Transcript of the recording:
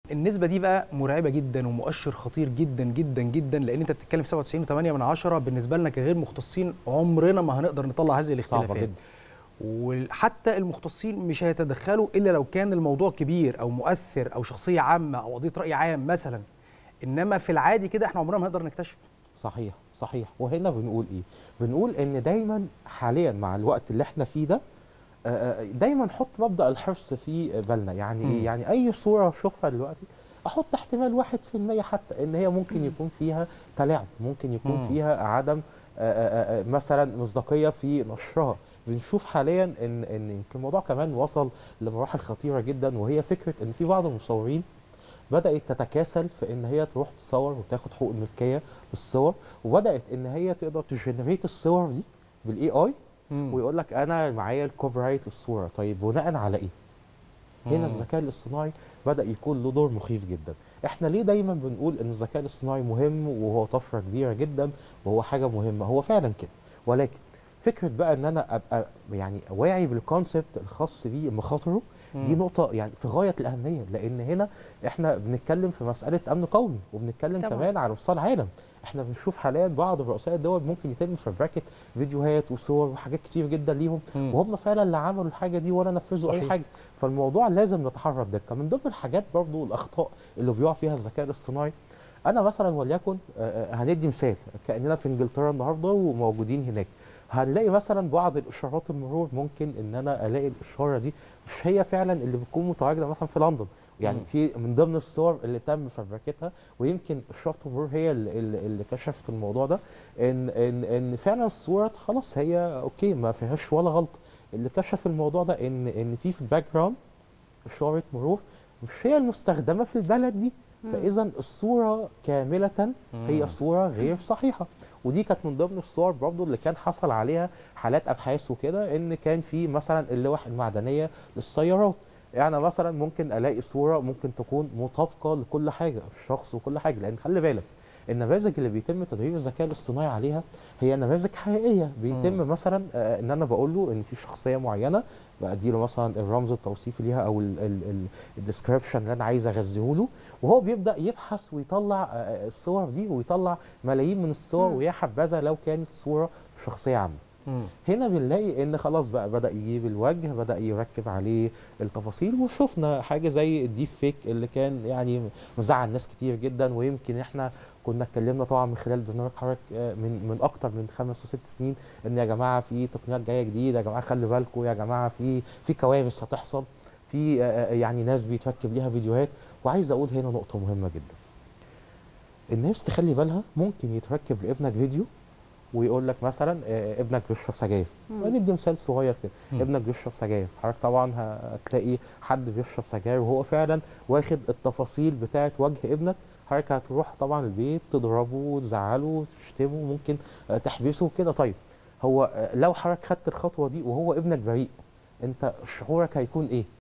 النسبه دي بقى مرعبه جدا ومؤشر خطير جدا جدا جدا لان انت بتتكلم في 97.8 من عشرة بالنسبه لنا كغير مختصين عمرنا ما هنقدر نطلع هذه صعبة الاختلافات جدا. وحتى المختصين مش هيتدخلوا الا لو كان الموضوع كبير او مؤثر او شخصيه عامه او قضيه راي عام مثلا انما في العادي كده احنا عمرنا ما هنقدر نكتشف صحيح صحيح وهنا بنقول ايه بنقول ان دايما حاليا مع الوقت اللي احنا فيه ده آه، آه، دايما نحط مبدا الحرص في بالنا يعني مم. ايه يعني اي صوره اشوفها دلوقتي احط احتمال واحد في المية حتى ان هي ممكن يكون فيها تلاعب ممكن يكون مم. فيها عدم آه، آه، آه، مثلا مصداقيه في نشرها بنشوف حاليا ان ان يمكن الموضوع كمان وصل لمراحل خطيره جدا وهي فكره ان في بعض المصورين بدات تتكاسل في ان هي تروح تصور وتاخد حقوق الملكيه بالصور وبدات ان هي تقدر تجنريت الصور دي بالاي اي ويقول لك انا معايا الكوبي رايت للصوره طيب بناء على ايه؟ هنا مم. الذكاء الاصطناعي بدا يكون له دور مخيف جدا احنا ليه دايما بنقول ان الذكاء الاصطناعي مهم وهو طفره كبيره جدا وهو حاجه مهمه هو فعلا كده ولكن فكره بقى ان انا ابقى يعني واعي بالكونسبت الخاص بيه مخاطره دي نقطة يعني في غاية الأهمية لأن هنا إحنا بنتكلم في مسألة أمن قومي وبنتكلم طبعاً. كمان على مستوى العالم إحنا بنشوف حاليا بعض رؤساء الدول ممكن يتم فبركة فيديوهات وصور وحاجات كتير جدا ليهم مم. وهم فعلا اللي عملوا الحاجة دي ولا نفذوا أي صحيح. حاجة فالموضوع لازم نتحرى بدقة من ضمن الحاجات برضو الأخطاء اللي بيقع فيها الذكاء الاصطناعي أنا مثلا وليكن آه، آه، هندي مثال كأننا في إنجلترا النهاردة وموجودين هناك هنلاقي مثلا بعض الاشارات المرور ممكن ان انا الاقي الاشاره دي مش هي فعلا اللي بتكون متواجده مثلا في لندن يعني مم. في من ضمن الصور اللي تم فبركتها ويمكن اشاره المرور هي اللي, اللي اللي كشفت الموضوع ده ان ان ان فعلا الصوره خلاص هي اوكي ما فيهاش ولا غلطه اللي كشف الموضوع ده ان ان في في الباك جراوند اشاره مرور مش هي المستخدمه في البلد دي فاذا الصوره كامله هي صوره غير صحيحه ودي كانت من ضمن الصور برضو اللي كان حصل عليها حالات ابحاث وكده ان كان في مثلا اللوح المعدنيه للسيارات يعني مثلا ممكن الاقي صوره ممكن تكون مطابقه لكل حاجه الشخص وكل حاجه لان خلي بالك النماذج اللي بيتم تدريب الذكاء الاصطناعي عليها هي نماذج حقيقيه بيتم مم. مثلا آه، ان انا بقول له ان في شخصيه معينه بديله مثلا الرمز التوصيفي ليها او الديسكربشن اللي انا عايز اغذيه له وهو بيبدا يبحث ويطلع آه، الصور دي ويطلع ملايين من الصور مم. ويا حبذا لو كانت صوره شخصيه عامه مم. هنا بنلاقي ان خلاص بقى بدا يجيب الوجه بدا يركب عليه التفاصيل وشفنا حاجه زي الديب فيك اللي كان يعني مزعل ناس كتير جدا ويمكن احنا كنا اتكلمنا طبعا من خلال برنامج حضرتك آه، من من اكتر من خمس وست سنين ان يا جماعه في تقنيات جايه جديده يا جماعه خلي بالكم يا جماعه في في كوارث هتحصل في آه، آه، يعني ناس بيتركب ليها فيديوهات وعايز اقول هنا نقطه مهمه جدا الناس تخلي بالها ممكن يتركب لابنك فيديو ويقول لك مثلا آه، ابنك بيشرب سجاير مم. ندي مثال صغير كده مم. ابنك بيشرب سجاير حضرتك طبعا هتلاقي حد بيشرب سجاير وهو فعلا واخد التفاصيل بتاعه وجه ابنك حضرتك هتروح طبعا البيت تضربه وتزعله وتشتمه ممكن آه، تحبسه وكده طيب هو آه، لو حضرتك خدت الخطوه دي وهو ابنك بريء انت شعورك هيكون ايه